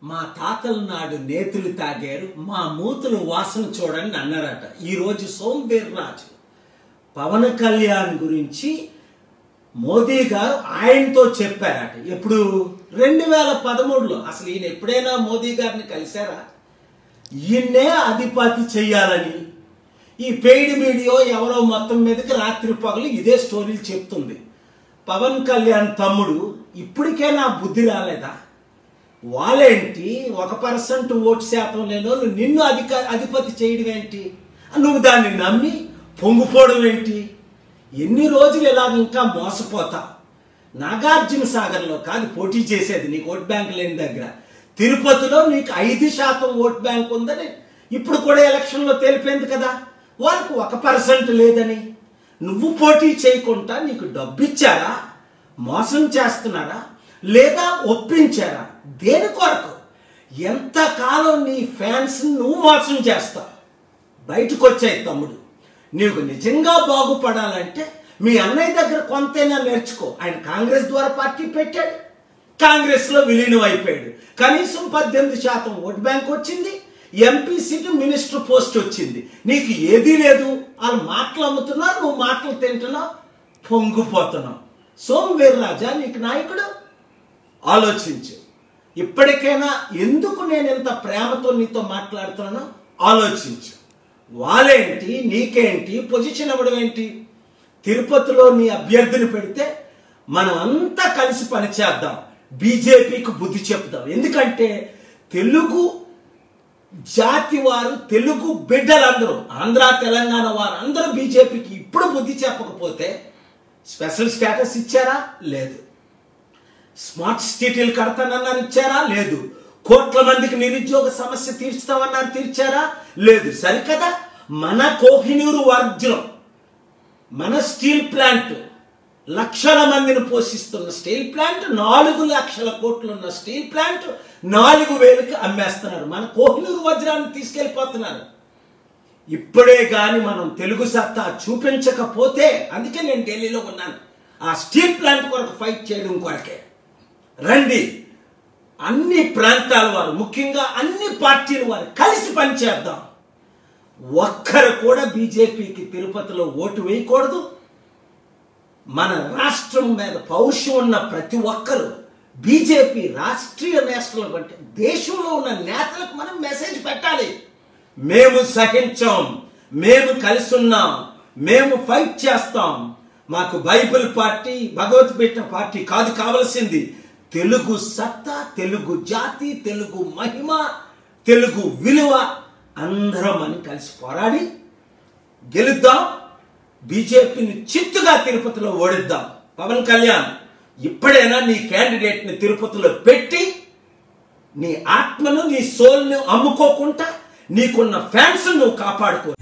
మా తాతల నాడు నేతులు తాగారు మా మూతులు వాసన చూడండి అన్నారట ఈరోజు సోంబీర్రాజు పవన్ కళ్యాణ్ గురించి మోదీ గారు ఆయనతో చెప్పారట ఎప్పుడు రెండు వేల పదమూడులో అసలు ఈయన ఎప్పుడైనా మోదీ గారిని కలిశారా ఈయన్నే అధిపతి చెయ్యాలని ఈ పెయిడ్ మీడియా ఎవరో మొత్తం మీదకి రాత్రి పగలు ఇదే స్టోరీలు చెప్తుంది పవన్ కళ్యాణ్ తమ్ముడు ఇప్పటికైనా బుద్ధి రాలేదా వాళ్ళేంటి ఒక పర్సెంట్ ఓటు శాతం లేని వాళ్ళు నిన్ను అధిక అధిపతి చేయడం ఏంటి నువ్వు దాన్ని నమ్మి పొంగిపోవడం ఏంటి ఎన్ని రోజులు ఇలాగ ఇంకా మోసపోతా నాగార్జున సాగర్లో కాదు పోటీ చేసేది నీకు ఓట్ బ్యాంక్ లేని దగ్గర తిరుపతిలో నీకు ఐదు శాతం ఓట్ బ్యాంక్ ఉందని ఇప్పుడు కూడా ఎలక్షన్లో తెలిపింది కదా వాళ్ళకు ఒక పర్సెంట్ లేదని నువ్వు పోటీ చేయకుండా నీకు డబ్బు ఇచ్చారా మోసం చేస్తున్నారా లేదా ఒప్పించారా దేని కొరకు ఎంతకాలం నీ ఫ్యాన్స్ నువ్వు మోసం చేస్తావు బయటకు వచ్చాయి తమ్ముడు నీకు నిజంగా బాగుపడాలంటే మీ అన్నయ్య దగ్గర కొంతైనా నేర్చుకో ఆయన కాంగ్రెస్ ద్వారా పార్టీ పెట్టాడు కాంగ్రెస్లో విలీనం అయిపోయాడు కనీసం పద్దెనిమిది శాతం ఓట్ బ్యాంక్ వచ్చింది ఎంపీ సీటు మినిస్టర్ పోస్ట్ వచ్చింది నీకు ఏదీ లేదు వాళ్ళు మాటలు అమ్ముతున్నారు నువ్వు మాటలు తింటున్నావు పొంగిపోతున్నావు సోమ్ వీర్రాజా నీకు నాయకుడు ఆలోచించు ఇప్పటికైనా ఎందుకు నేను ఇంత ప్రేమతో నీతో మాట్లాడుతున్నానో ఆలోచించు వాళ్ళేంటి నీకేంటి పొజిషన్ ఇవ్వడం ఏంటి తిరుపతిలో నీ అభ్యర్థిని పెడితే మనం అంతా కలిసి పనిచేద్దాం బీజేపీకి బుద్ధి చెప్దాం ఎందుకంటే తెలుగు జాతి వారు తెలుగు బిడ్డలందరూ ఆంధ్ర తెలంగాణ వారు అందరూ బీజేపీకి ఇప్పుడు బుద్ధి చెప్పకపోతే స్పెషల్ స్టేటస్ ఇచ్చారా లేదు స్మార్ట్ సిటీలు కడతానన్నారు ఇచ్చారా లేదు కోట్ల మందికి నిరుద్యోగ సమస్య తీర్చుతామన్నారు తీర్చారా లేదు సరికదా మన కోహినూరు వర్జనం మన స్టీల్ ప్లాంట్ లక్షల మందిని పోషిస్తున్న స్టీల్ ప్లాంట్ నాలుగు లక్షల కోట్లు ఉన్న స్టీల్ ప్లాంట్ నాలుగు వేలకి అమ్మేస్తున్నారు మన కోహినూరు వజ్రాన్ని తీసుకెళ్ళిపోతున్నారు ఇప్పుడే కానీ మనం తెలుగు సత్తా చూపించకపోతే అందుకే నేను ఢిల్లీలో ఉన్నాను ఆ స్టీల్ ప్లాంట్ కొరకు ఫైట్ చేయడం కొరకే రండి అన్ని ప్రాంతాల వారు ముఖ్యంగా అన్ని పార్టీల వారు కలిసి పనిచేద్దాం ఒక్కరు కూడా బీజేపీకి తిరుపతిలో ఓటు వేయకూడదు మన రాష్ట్రం మీద పౌరుషం ఉన్న ప్రతి ఒక్కరు బీజేపీ రాష్ట్రీయ నేషనల్ అంటే దేశంలో ఉన్న నేతలకు మనం మెసేజ్ పెట్టాలి మేము సహించాం మేము కలిసి ఉన్నాం మేము ఫైట్ చేస్తాం మాకు బైబిల్ పార్టీ భగవద్గీత పార్టీ కాదు కావలసింది తెలుగు సత్తా తెలుగు జాతి తెలుగు మహిమ తెలుగు విలువ అందరం అని కలిసి పోరాడి గెలుద్దాం బీజేపీని చిత్తుగా తిరుపతిలో ఓడిద్దాం పవన్ కళ్యాణ్ ఇప్పుడైనా నీ క్యాండిడేట్ని తిరుపతిలో పెట్టి నీ ఆత్మను నీ సోల్ని అమ్ముకోకుండా నీకున్న ఫ్యాన్స్ నువ్వు కాపాడుకో